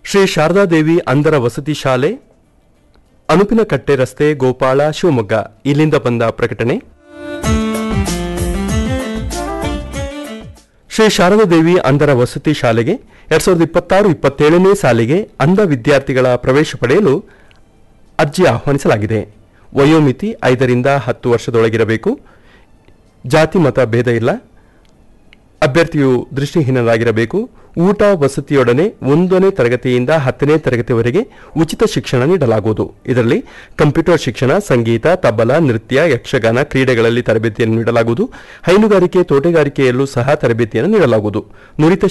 ಶ್ರೀ ಶಾರದಾದೇವಿ ಅಂಧರ ವಸತಿ ಶಾಲೆ ಅನುಪಿನಕಟ್ಟೆ ರಸ್ತೆ ಗೋಪಾಳ ಶಿವಮೊಗ್ಗ ಇಲ್ಲಿಂದ ಬಂದ ಪ್ರಕಟಣೆ ಶ್ರೀ ಶಾರದಾದೇವಿ ಅಂಧರ ವಸತಿ ಶಾಲೆಗೆ ಎರಡ್ ಸಾವಿರದ ಇಪ್ಪತ್ತಾರು ಇಪ್ಪತ್ತೇಳನೇ ಸಾಲಿಗೆ ಅಂಧ ವಿದ್ಯಾರ್ಥಿಗಳ ಪ್ರವೇಶ ಪಡೆಯಲು ಅರ್ಜಿ ಆಹ್ವಾನಿಸಲಾಗಿದೆ ವಯೋಮಿತಿ ಐದರಿಂದ ಹತ್ತು ವರ್ಷದೊಳಗಿರಬೇಕು ಜಾತಿ ಮತ ಭೇದ ಇಲ್ಲ ಅಭ್ಯರ್ಥಿಯು ದೃಷ್ಟಿಹೀನರಾಗಿರಬೇಕು ಊಟ ವಸತಿಯೊಡನೆ ಒಂದನೇ ತರಗತಿಯಿಂದ ಹತ್ತನೇ ತರಗತಿವರೆಗೆ ಉಚಿತ ಶಿಕ್ಷಣ ನೀಡಲಾಗುವುದು ಇದರಲ್ಲಿ ಕಂಪ್ಯೂಟರ್ ಶಿಕ್ಷಣ ಸಂಗೀತ ತಬಲ ನೃತ್ಯ ಯಕ್ಷಗಾನ ಕ್ರೀಡೆಗಳಲ್ಲಿ ತರಬೇತಿಯನ್ನು ನೀಡಲಾಗುವುದು ಹೈನುಗಾರಿಕೆ ತೋಟಗಾರಿಕೆಯಲ್ಲೂ ಸಹ ತರಬೇತಿಯನ್ನು ನೀಡಲಾಗುವುದು ನುರಿತ